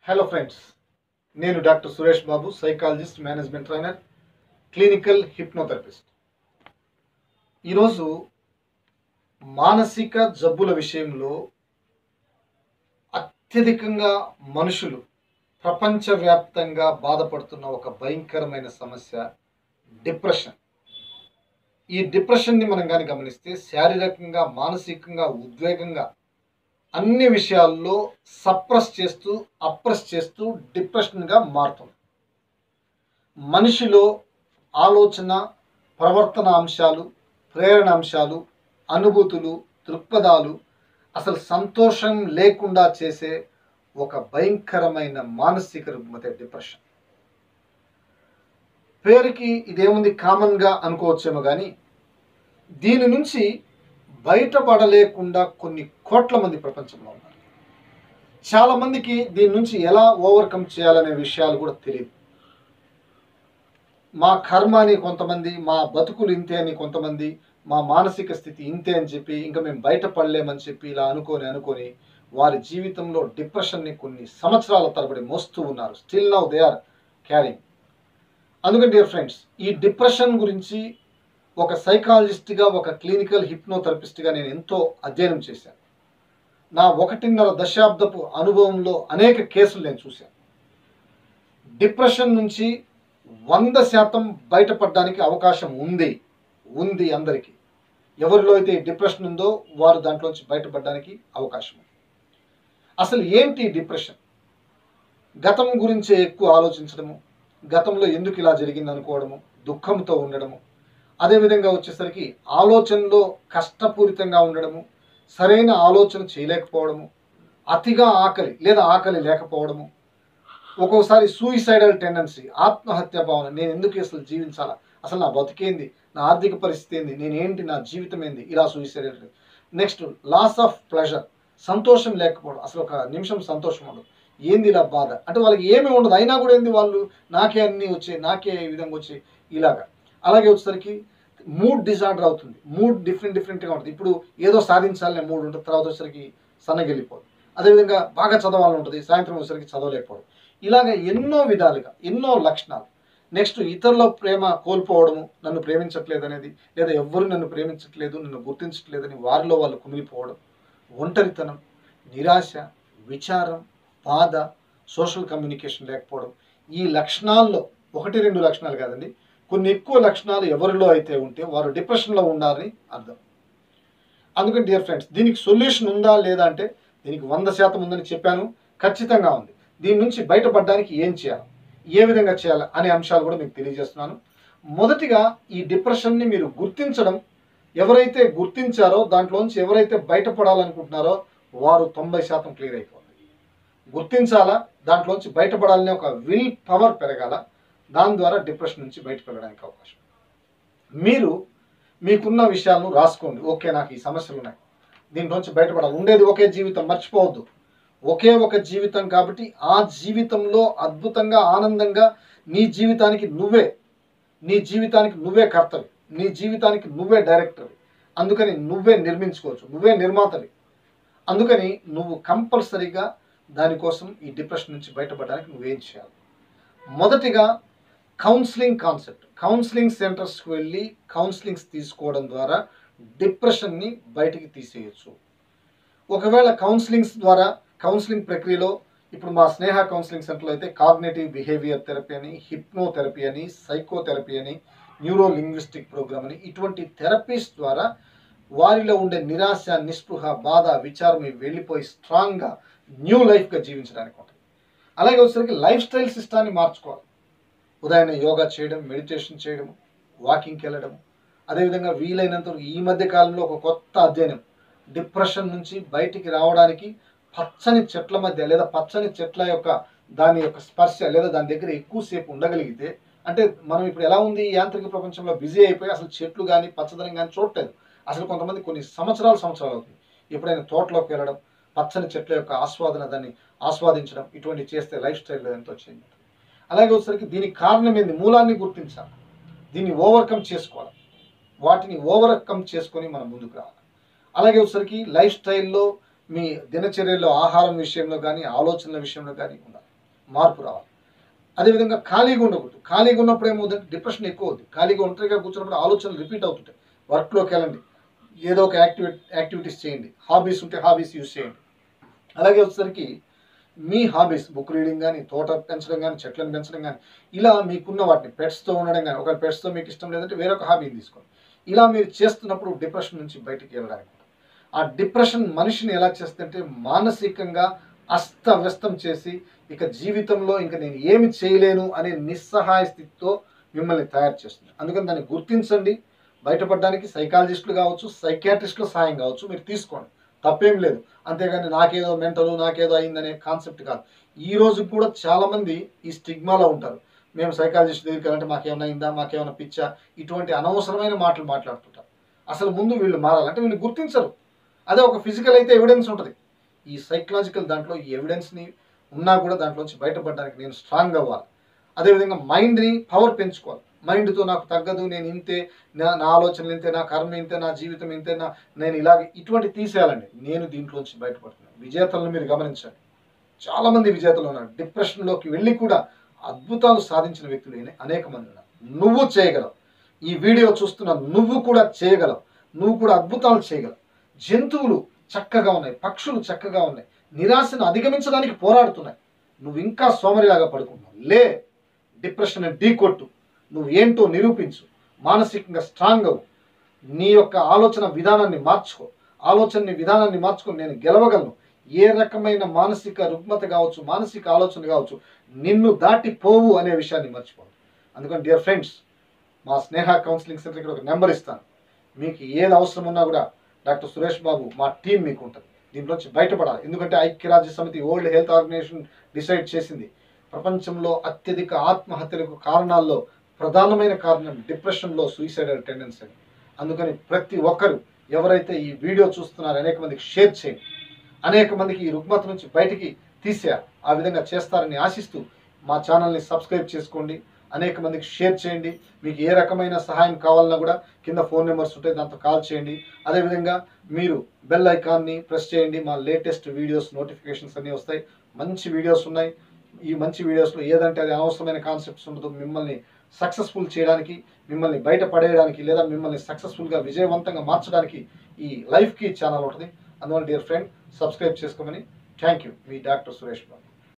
hello friends నేను doctor Suresh Babu psychologist management trainer clinical hypnotherapist ఈరోజు మానసిక జబ్బుల విషయంలో అత్యధికంగా మనుషులు ప్రపంచవ్యాప్తంగా బాధపడుతున్న ఒక భయంకరమైన సమస్య డిప్రెషన్ ఈ డిప్రెషన్ని మనం కానీ గమనిస్తే శారీరకంగా మానసికంగా ఉద్వేగంగా అన్ని విషయాల్లో సప్రెస్ చేస్తూ అప్రెస్ చేస్తూ డిప్రెషన్గా మారుతుంది మనిషిలో ఆలోచన ప్రవర్తన అంశాలు ప్రేరణ అంశాలు అనుభూతులు దృక్పథాలు అసలు సంతోషం లేకుండా చేసే ఒక భయంకరమైన మానసిక రుగ్మతే డిప్రెషన్ పేరుకి ఇదేముంది కామన్గా అనుకోవచ్చేమో కానీ దీని నుంచి బయటపడలేకుండా కొన్ని కోట్ల మంది ప్రపంచంలో ఉన్నారు చాలా మందికి దీని నుంచి ఎలా ఓవర్కమ్ చేయాలనే విషయాలు కూడా తెలియదు మా కర్మ అని కొంతమంది మా బతుకులు ఇంతే అని కొంతమంది మా మానసిక స్థితి ఇంతే అని చెప్పి ఇంకా మేము బయటపడలేమని చెప్పి ఇలా అనుకొని అనుకొని వారి జీవితంలో డిప్రెషన్ని కొన్ని సంవత్సరాల తరబడి మోస్తూ ఉన్నారు still now they are carrying అందుకని డియర్ ఫ్రెండ్స్ ఈ డిప్రెషన్ గురించి ఒక సైకాలజిస్ట్గా ఒక క్లినికల్ హిప్నోథెరపిస్ట్గా నేను ఎంతో అధ్యయనం చేశాను నా ఒకటిన్నర దశాబ్దపు అనుభవంలో అనేక కేసులు నేను చూశాను డిప్రెషన్ నుంచి వంద శాతం బయటపడడానికి అవకాశం ఉంది ఉంది అందరికీ ఎవరిలో అయితే ఈ డిప్రెషన్ ఉందో వారు దాంట్లోంచి బయటపడడానికి అవకాశం ఉంది అసలు ఏంటి డిప్రెషన్ గతం గురించే ఎక్కువ ఆలోచించడము గతంలో ఎందుకు ఇలా జరిగింది అనుకోవడము దుఃఖంతో ఉండడము అదేవిధంగా వచ్చేసరికి ఆలోచనలో కష్టపూరితంగా ఉండడము సరైన ఆలోచన చేయలేకపోవడము అతిగా ఆకలి లేదా ఆకలి లేకపోవడము ఒక్కొక్కసారి సూయిసైడల్ టెండెన్సీ ఆత్మహత్య భావన నేను ఎందుకు అసలు జీవించాలా అసలు నా బతికేంది నా ఆర్థిక పరిస్థితి ఏంది నేనేంటి నా జీవితం ఏంది ఇలా suicidal next loss of pleasure సంతోషం లేకపోవడం అసలు ఒక నిమిషం సంతోషం ఉండదు ఏంది ఇలా బాధ అంటే వాళ్ళకి ఏమీ ఉండదు అయినా కూడా ఏంది వాళ్ళు నాకే అన్నీ వచ్చాయి నాకే ఈ విధంగా వచ్చాయి ఇలాగా అలాగే వచ్చేసరికి మూడ్ డిజార్డర్ అవుతుంది మూడ్ డిఫరెంట్ డిఫరెంట్గా ఉంటుంది ఇప్పుడు ఏదో సాధించాలనే మూడ్ ఉంటుంది తర్వాత వచ్చేసరికి సన్నగిల్లిపోదు అదేవిధంగా బాగా చదవాలని ఉంటుంది సాయంత్రం వచ్చేసరికి చదవలేకపోవడం ఇలాగ ఎన్నో విధాలుగా ఎన్నో లక్షణాలు నెక్స్ట్ ఇతరుల ప్రేమ కోల్పోవడము నన్ను ప్రేమించట్లేదు అనేది లేదా ఎవ్వరు నన్ను ప్రేమించట్లేదు నన్ను గుర్తించట్లేదని వారిలో వాళ్ళు కుమిలిపోవడం ఒంటరితనం నిరాశ విచారం బాధ సోషల్ కమ్యూనికేషన్ లేకపోవడం ఈ లక్షణాల్లో ఒకటి రెండు లక్షణాలు కాదండి కొన్ని ఎక్కువ లక్షణాలు ఎవరిలో అయితే ఉంటే వారు డిప్రెషన్లో ఉన్నారని అర్థం అందుకని డియర్ ఫ్రెండ్స్ దీనికి సొల్యూషన్ ఉందా లేదా అంటే దీనికి వంద శాతం ఉందని చెప్పాను ఖచ్చితంగా ఉంది దీని నుంచి బయటపడడానికి ఏం చేయాలి ఏ విధంగా చేయాలి అనే అంశాలు కూడా మీకు తెలియజేస్తున్నాను మొదటిగా ఈ డిప్రెషన్ని మీరు గుర్తించడం ఎవరైతే గుర్తించారో దాంట్లోంచి ఎవరైతే బయటపడాలనుకుంటున్నారో వారు తొంభై శాతం క్లియర్ అయిపోతుంది గుర్తించాలా దాంట్లోంచి బయటపడాలనే ఒక విల్ పవర్ పెరగాల దాని ద్వారా డిప్రెషన్ నుంచి బయటపడడానికి అవకాశం మీరు మీకున్న విషయాలను రాసుకోండి ఓకే నాకు ఈ సమస్యలు ఉన్నాయి దీంట్లోంచి బయటపడాలి ఉండేది ఒకే జీవితం మర్చిపోవద్దు ఒకే ఒక జీవితం కాబట్టి ఆ జీవితంలో అద్భుతంగా ఆనందంగా నీ జీవితానికి నువ్వే నీ జీవితానికి నువ్వే కర్తవి నీ జీవితానికి నువ్వే డైరెక్టర్వి అందుకని నువ్వే నిర్మించుకోవచ్చు నువ్వే నిర్మాతవి అందుకని నువ్వు కంపల్సరీగా దానికోసం ఈ డిప్రెషన్ నుంచి బయటపడడానికి నువ్వేం చేయాలి మొదటిగా కౌన్సిలింగ్ కాన్సెప్ట్ కౌన్సిలింగ్ సెంటర్స్కి వెళ్ళి కౌన్సిలింగ్స్ తీసుకోవడం ద్వారా డిప్రెషన్ని బయటికి తీసేయచ్చు ఒకవేళ కౌన్సిలింగ్స్ ద్వారా కౌన్సిలింగ్ ప్రక్రియలో ఇప్పుడు మా స్నేహ కౌన్సిలింగ్ సెంటర్లో అయితే కాగ్నేటివ్ బిహేవియర్ థెరపీ అని హిప్నోథెరపీ అని సైకోథెరపీ అని న్యూరో లింగ్విస్టిక్ ప్రోగ్రామ్ అని ఇటువంటి థెరపీస్ ద్వారా వారిలో ఉండే నిరాశ నిస్పృహ బాధ విచారం ఇవి వెళ్ళిపోయి స్ట్రాంగ్గా న్యూ లైఫ్గా జీవించడానికి ఉంటుంది అలాగే వచ్చేసరికి లైఫ్ స్టైల్ సిస్టాన్ని మార్చుకోవాలి ఉదయాన్నే యోగా చేయడం మెడిటేషన్ చేయడం వాకింగ్కి వెళ్ళడం అదేవిధంగా వీలైనంత వరకు ఈ మధ్య కాలంలో ఒక కొత్త అధ్యయనం డిప్రెషన్ నుంచి బయటికి రావడానికి పచ్చని చెట్ల మధ్య లేదా పచ్చని చెట్ల యొక్క దాని యొక్క స్పర్శ లేదా దాని దగ్గర ఎక్కువసేపు ఉండగలిగితే అంటే మనం ఇప్పుడు ఎలా ఉంది ఈ యాంత్రిక ప్రపంచంలో బిజీ అయిపోయి అసలు చెట్లు కానీ పచ్చదనం కానీ చూడలేదు అసలు కొంతమంది కొన్ని సంవత్సరాలు సంవత్సరాలు అవుతుంది ఎప్పుడైనా తోటలోకి వెళ్ళడం పచ్చని చెట్ల యొక్క ఆస్వాదన దాన్ని ఆస్వాదించడం ఇటువంటి చేస్తే లైఫ్ స్టైల్లో ఎంతో చేంజ్ ఉంటుంది అలాగే వచ్చేసరికి దీనికి కారణం ఏంది మూలాన్ని గుర్తించాలి దీన్ని ఓవర్కమ్ చేసుకోవాలి వాటిని ఓవర్కమ్ చేసుకొని మనం ముందుకు రావాలి అలాగే వచ్చేసరికి లైఫ్ స్టైల్లో మీ దినచర్యలో ఆహారం విషయంలో కానీ ఆలోచనల విషయంలో కానీ ఉండాలి మార్పు రావాలి అదేవిధంగా ఖాళీగా ఉండకూడదు ఖాళీగా ఉన్నప్పుడు ఏమవుతుందంటే డిప్రెషన్ ఎక్కువ అవుతుంది ఖాళీగా ఒంటరిగా కూర్చున్నప్పుడు ఆలోచనలు రిపీట్ అవుతుంటాయి వర్క్లోకి వెళ్ళండి ఏదో ఒక యాక్టివిటీ యాక్టివిటీస్ చేయండి హాబీస్ ఉంటే హాబీస్ యూజ్ చేయండి అలాగే వచ్చేసరికి మీ హాబీస్ బుక్ రీడింగ్ కానీ తోట పెంచడం కానీ చెట్లను పెంచడం కానీ ఇలా మీకున్న వాటిని పెట్స్తో ఉండడం కానీ ఒక పెట్స్తో మీకు ఇష్టం లేదంటే వేరొక హాబీని తీసుకోండి ఇలా మీరు చేస్తున్నప్పుడు డిప్రెషన్ నుంచి బయటికి వెళ్ళడానికి ఆ డిప్రెషన్ మనిషిని ఎలా చేస్తుందంటే మానసికంగా అస్తవ్యస్తం చేసి ఇక జీవితంలో ఇంకా నేను ఏమి చేయలేను అనే నిస్సహాయ స్థితితో మిమ్మల్ని తయారు చేస్తుంది అందుకని దాన్ని గుర్తించండి బయటపడడానికి సైకాలజిస్టులు కావచ్చు సైకాట్రిస్టుల సహాయం కావచ్చు మీరు తీసుకోండి తప్పేం లేదు అంతేగాని నాకేదో మెంటల్ నాకేదో అయిందనే కాన్సెప్ట్ కాదు ఈ రోజు కూడా చాలామంది ఈ స్టిగ్మాలో ఉంటారు మేము సైకాలజిస్ట్ దగ్గరికి వెళ్ళాలంటే మాకేమైనా అయిందా మాకేమైనా పిచ్చా ఇటువంటి అనవసరమైన మాటలు మాట్లాడుతుంటారు అసలు ముందు వీళ్ళు మారాలంటే వీళ్ళు గుర్తించరు అదే ఒక ఫిజికల్ అయితే ఎవిడెన్స్ ఉంటుంది ఈ సైకలాజికల్ దాంట్లో ఈ ఎవిడెన్స్ని ఉన్నా కూడా దాంట్లోంచి బయటపడడానికి నేను స్ట్రాంగ్ అవ్వాలి అదేవిధంగా మైండ్ని పవర్ పెంచుకోవాలి మైండ్తో నాకు తగ్గదు నేను ఇంతే నా నా ఆలోచనలు ఇంతే నా కర్మ ఇంతే నా జీవితం ఇంతే నా నేను ఇలాగే ఇటువంటి తీసేయాలండి నేను దీంట్లోంచి బయటపడుతున్నాను విజేతలను మీరు గమనించండి చాలామంది విజేతలు ఉన్నారు డిప్రెషన్లోకి వెళ్ళి కూడా అద్భుతాలు సాధించిన వ్యక్తులు అనే- అనేక మంది ఉన్నారు నువ్వు చేయగలవు ఈ వీడియో చూస్తున్న నువ్వు కూడా చేయగలవు నువ్వు కూడా అద్భుతాలు చేయగలవు జంతువులు చక్కగా ఉన్నాయి పక్షులు చక్కగా ఉన్నాయి నిరాశను అధిగమించడానికి పోరాడుతున్నాయి నువ్వు ఇంకా సోమరిలాగా పడుకుంటున్నావు లే డిప్రెషన్ ఢీ కొట్టు నువ్వు ఏంటో నిరూపించు మానసికంగా స్ట్రాంగ్ అవ్వు నీ యొక్క ఆలోచన విధానాన్ని మార్చుకో ఆలోచన విధానాన్ని మార్చుకొని నేను గెలవగలను ఏ రకమైన మానసిక రుగ్మత కావచ్చు మానసిక ఆలోచన కావచ్చు నిన్ను దాటిపోవు అనే విషయాన్ని మర్చిపోదు అందుకని డియర్ ఫ్రెండ్స్ మా స్నేహ కౌన్సిలింగ్ సెంటర్ ఇక్కడ ఒక నెంబర్ ఇస్తాను మీకు ఏది అవసరం ఉన్నా కూడా డాక్టర్ సురేష్ బాబు మా టీం మీకు ఉంటుంది దీంట్లోంచి బయటపడాలి ఎందుకంటే ఐక్యరాజ్య సమితి వరల్డ్ హెల్త్ ఆర్గనైజేషన్ డిసైడ్ చేసింది ప్రపంచంలో అత్యధిక ఆత్మహత్యలకు కారణాల్లో ప్రధానమైన కారణం డిప్రెషన్లో సూసైడల్ టెండెన్సీ అని అందుకని ప్రతి ఒక్కరు ఎవరైతే ఈ వీడియో చూస్తున్నారో అనేక మందికి షేర్ చేయండి అనేక మందికి ఈ రుగ్మత నుంచి బయటికి తీసేయాలి ఆ విధంగా చేస్తారని ఆశిస్తూ మా ఛానల్ని సబ్స్క్రైబ్ చేసుకోండి అనేక మందికి షేర్ చేయండి మీకు ఏ రకమైన సహాయం కావాలన్నా కూడా కింద ఫోన్ నెంబర్స్ ఉంటాయి దాంతో కాల్ చేయండి అదేవిధంగా మీరు బెల్ ఐకాన్ని ప్రెస్ చేయండి మా లేటెస్ట్ వీడియోస్ నోటిఫికేషన్స్ అన్నీ వస్తాయి మంచి వీడియోస్ ఉన్నాయి ఈ మంచి వీడియోస్లో ఏదంటే అది అనవసరమైన కాన్సెప్ట్స్ ఉండదు మిమ్మల్ని సక్సెస్ఫుల్ చేయడానికి మిమ్మల్ని బయట పడేయడానికి లేదా మిమ్మల్ని సక్సెస్ఫుల్గా విజయవంతంగా మార్చడానికి ఈ లైఫ్కి ఛానల్ ఉంటుంది అందువల్ల డియర్ ఫ్రెండ్ సబ్స్క్రైబ్ చేసుకోమని థ్యాంక్ యూ మీ డాక్టర్ సురేష్ బాబు